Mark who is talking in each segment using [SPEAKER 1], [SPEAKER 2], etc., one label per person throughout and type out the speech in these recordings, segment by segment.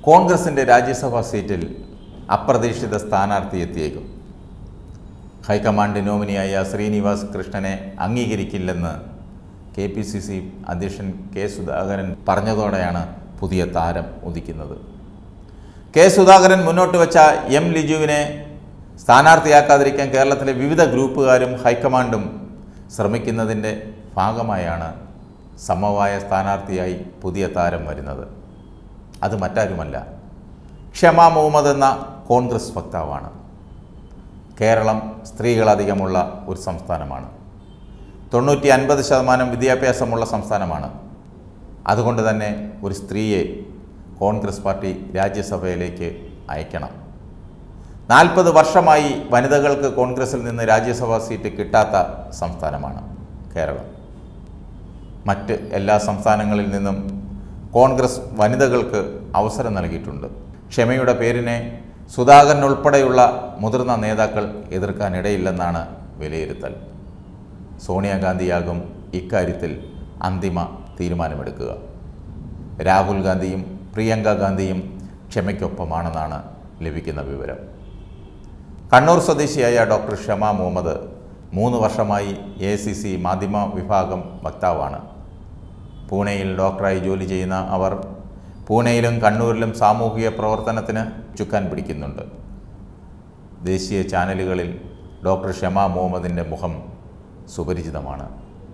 [SPEAKER 1] കോൺഗ്രസിൻ്റെ രാജ്യസഭാ സീറ്റിൽ അപ്രതീക്ഷിത സ്ഥാനാർത്ഥി എത്തിയേക്കും ഹൈക്കമാൻഡ് നോമിനിയായ ശ്രീനിവാസ് കൃഷ്ണനെ അംഗീകരിക്കില്ലെന്ന് കെ പി സി സി അധ്യക്ഷൻ കെ സുധാകരൻ പറഞ്ഞതോടെയാണ് പുതിയ താരം ഉദിക്കുന്നത് കെ സുധാകരൻ മുന്നോട്ട് വെച്ച എം ലിജുവിനെ സ്ഥാനാർത്ഥിയാക്കാതിരിക്കാൻ കേരളത്തിലെ വിവിധ ഗ്രൂപ്പുകാരും ഹൈക്കമാൻഡും ശ്രമിക്കുന്നതിൻ്റെ ഭാഗമായാണ് സമവായ സ്ഥാനാർത്ഥിയായി പുതിയ താരം വരുന്നത് അത് മറ്റാരുമല്ല ക്ഷമ മുഹമ്മദ് എന്ന കോൺഗ്രസ് വക്താവാണ് കേരളം സ്ത്രീകളധികമുള്ള ഒരു സംസ്ഥാനമാണ് തൊണ്ണൂറ്റി അൻപത് ശതമാനം വിദ്യാഭ്യാസമുള്ള സംസ്ഥാനമാണ് അതുകൊണ്ട് തന്നെ ഒരു സ്ത്രീയെ കോൺഗ്രസ് പാർട്ടി രാജ്യസഭയിലേക്ക് അയക്കണം നാൽപ്പത് വർഷമായി വനിതകൾക്ക് കോൺഗ്രസിൽ നിന്ന് രാജ്യസഭാ സീറ്റ് കിട്ടാത്ത സംസ്ഥാനമാണ് കേരളം മറ്റ് എല്ലാ സംസ്ഥാനങ്ങളിൽ നിന്നും കോൺഗ്രസ് വനിതകൾക്ക് അവസരം നൽകിയിട്ടുണ്ട് ക്ഷമയുടെ പേരിനെ സുധാകരൻ ഉൾപ്പെടെയുള്ള മുതിർന്ന നേതാക്കൾ എതിർക്കാനിടയില്ലെന്നാണ് വിലയിരുത്തൽ സോണിയാഗാന്ധിയാകും ഇക്കാര്യത്തിൽ അന്തിമ തീരുമാനമെടുക്കുക രാഹുൽ ഗാന്ധിയും പ്രിയങ്ക ഗാന്ധിയും ക്ഷമയ്ക്കൊപ്പമാണെന്നാണ് ലഭിക്കുന്ന വിവരം കണ്ണൂർ സ്വദേശിയായ ഡോക്ടർ ഷമ മുഹമ്മദ് മൂന്ന് വർഷമായി എ സി സി മാധ്യമ വിഭാഗം വക്താവാണ് പൂനെയിൽ ഡോക്ടറായി ജോലി ചെയ്യുന്ന അവർ പൂനെയിലും കണ്ണൂരിലും സാമൂഹിക പ്രവർത്തനത്തിന് ചുക്കാൻ പിടിക്കുന്നുണ്ട് ദേശീയ ചാനലുകളിൽ ഡോക്ടർ ഷമ മുഹമ്മദിൻ്റെ മുഖം സുപരിചിതമാണ്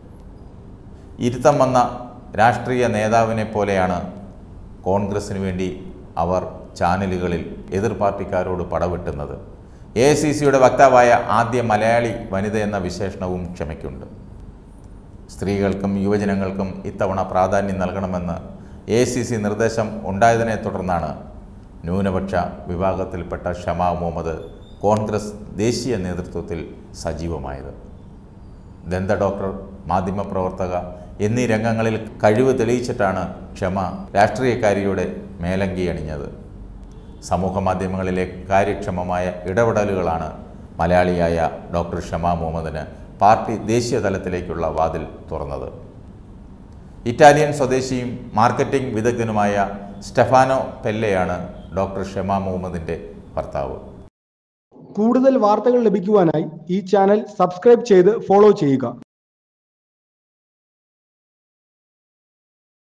[SPEAKER 1] ഇരുത്തം വന്ന രാഷ്ട്രീയ നേതാവിനെ പോലെയാണ് കോൺഗ്രസിന് വേണ്ടി അവർ ചാനലുകളിൽ എതിർ പാർട്ടിക്കാരോട് പടവെട്ടുന്നത് എ സി സിയുടെ വക്താവായ ആദ്യ മലയാളി വനിത എന്ന വിശേഷണവും ക്ഷമയ്ക്കുണ്ട് സ്ത്രീകൾക്കും യുവജനങ്ങൾക്കും ഇത്തവണ പ്രാധാന്യം നൽകണമെന്ന് എ സി സി നിർദ്ദേശം ഉണ്ടായതിനെ തുടർന്നാണ് ന്യൂനപക്ഷ വിഭാഗത്തിൽപ്പെട്ട ഷമാ മുഹമ്മദ് കോൺഗ്രസ് ദേശീയ നേതൃത്വത്തിൽ സജീവമായത് ദന്ത ഡോക്ടർ മാധ്യമപ്രവർത്തക എന്നീ രംഗങ്ങളിൽ കഴിവ് തെളിയിച്ചിട്ടാണ് ക്ഷമ രാഷ്ട്രീയക്കാരിയുടെ മേലങ്കി അണിഞ്ഞത് സമൂഹ മാധ്യമങ്ങളിലെ കാര്യക്ഷമമായ ഇടപെടലുകളാണ് മലയാളിയായ ഡോക്ടർ ഷമ മുഹമ്മദിന് പാർട്ടി ദേശീയ തലത്തിലേക്കുള്ള വാതിൽ തുറന്നത് ഇറ്റാലിയൻ സ്വദേശിയും മാർക്കറ്റിംഗ് വിദഗ്ധനുമായ സ്റ്റെഫാനോ പെല്ലയാണ് ഡോക്ടർ ഷമ മുഹമ്മദിൻ്റെ ഭർത്താവ്
[SPEAKER 2] കൂടുതൽ വാർത്തകൾ ലഭിക്കുവാനായി ഈ ചാനൽ സബ്സ്ക്രൈബ് ചെയ്ത് ഫോളോ ചെയ്യുക